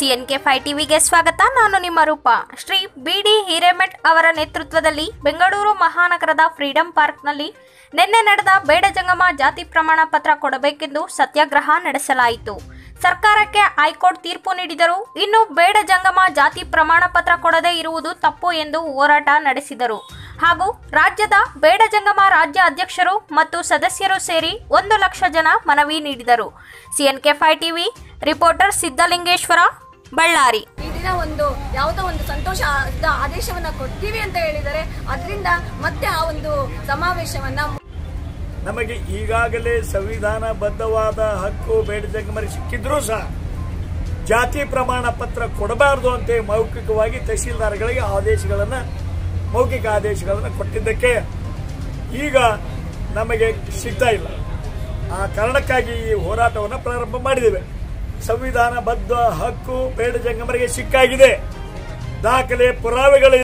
CNK five ಟಿವಿಗೆ ಸ್ವಾಗತ ನಾನು ನಿಮ್ಮ ರೂಪ ಶ್ರೀ ಬಿ ಡಿ ಹಿರೇಮಠ್ ಅವರ ನೇತೃತ್ವದಲ್ಲಿ ಬೆಂಗಳೂರು ಮಹಾನಗರದ ಫ್ರೀಡಂ ಪಾರ್ಕ್ನಲ್ಲಿ ನಿನ್ನೆ ನಡೆದ ಬೇಡ ಜಂಗಮ ಜಾತಿ ಪ್ರಮಾಣ ಪತ್ರ ಕೊಡಬೇಕೆಂದು ಸತ್ಯಾಗ್ರಹ ನಡೆಸಲಾಯಿತು ಸರ್ಕಾರಕ್ಕೆ ಹೈಕೋರ್ಟ್ ತೀರ್ಪು ನೀಡಿದರು ಇನ್ನು ಬೇಡ ಜಂಗಮ ಜಾತಿ ಪ್ರಮಾಣ ಪತ್ರ ಕೊಡದೇ ಇರುವುದು ತಪ್ಪು ಎಂದು ಹೋರಾಟ ನಡೆಸಿದರು ಹಾಗೂ ರಾಜ್ಯದ ಬೇಡ ಜಂಗಮ ರಾಜ್ಯ ಅಧ್ಯಕ್ಷರು ಮತ್ತು ಸದಸ್ಯರು ಸೇರಿ ಒಂದು ಲಕ್ಷ ಜನ ಮನವಿ ನೀಡಿದರು ಸಿಎನ್ಕೆ ಫೈ ಟಿವಿ ರಿಪೋರ್ಟರ್ ಸಿದ್ದಲಿಂಗೇಶ್ವರ ಬಳ್ಳಾರಿ ಈ ದಿನ ಒಂದು ಯಾವುದೋ ಒಂದು ಸಂತೋಷ ಆದೇಶವನ್ನ ಕೊಡ್ತೀವಿ ಅಂತ ಹೇಳಿದರೆ ಅದರಿಂದ ಮತ್ತೆ ಆ ಒಂದು ಸಮಾವೇಶವನ್ನ ನಮಗೆ ಈಗಾಗಲೇ ಸಂವಿಧಾನಬದ್ಧವಾದ ಹಕ್ಕು ಬೇಡ ಜಂಗಮರಿಗೆ ಸಿಕ್ಕಿದ್ರೂ ಸಹ ಜಾತಿ ಪ್ರಮಾಣ ಪತ್ರ ಕೊಡಬಾರದು ಅಂತ ಮೌಖಿಕವಾಗಿ ತಹಸೀಲ್ದಾರ್ಗಳಿಗೆ ಆದೇಶಗಳನ್ನು ಮೌಖಿಕ ಆದೇಶಗಳನ್ನು ಕೊಟ್ಟಿದ್ದಕ್ಕೆ ಈಗ ನಮಗೆ ಸಿಗ್ತಾ ಇಲ್ಲ ಆ ಕಾರಣಕ್ಕಾಗಿ ಈ ಹೋರಾಟವನ್ನು ಪ್ರಾರಂಭ ಮಾಡಿದ್ದೇವೆ ಸಂವಿಧಾನಬದ್ಧ ಹಕ್ಕು ಬೇಡ ಜಂಗಮರಿಗೆ ಸಿಕ್ಕಾಗಿದೆ ದಾಖಲೆ ಪುರಾವೆಗಳು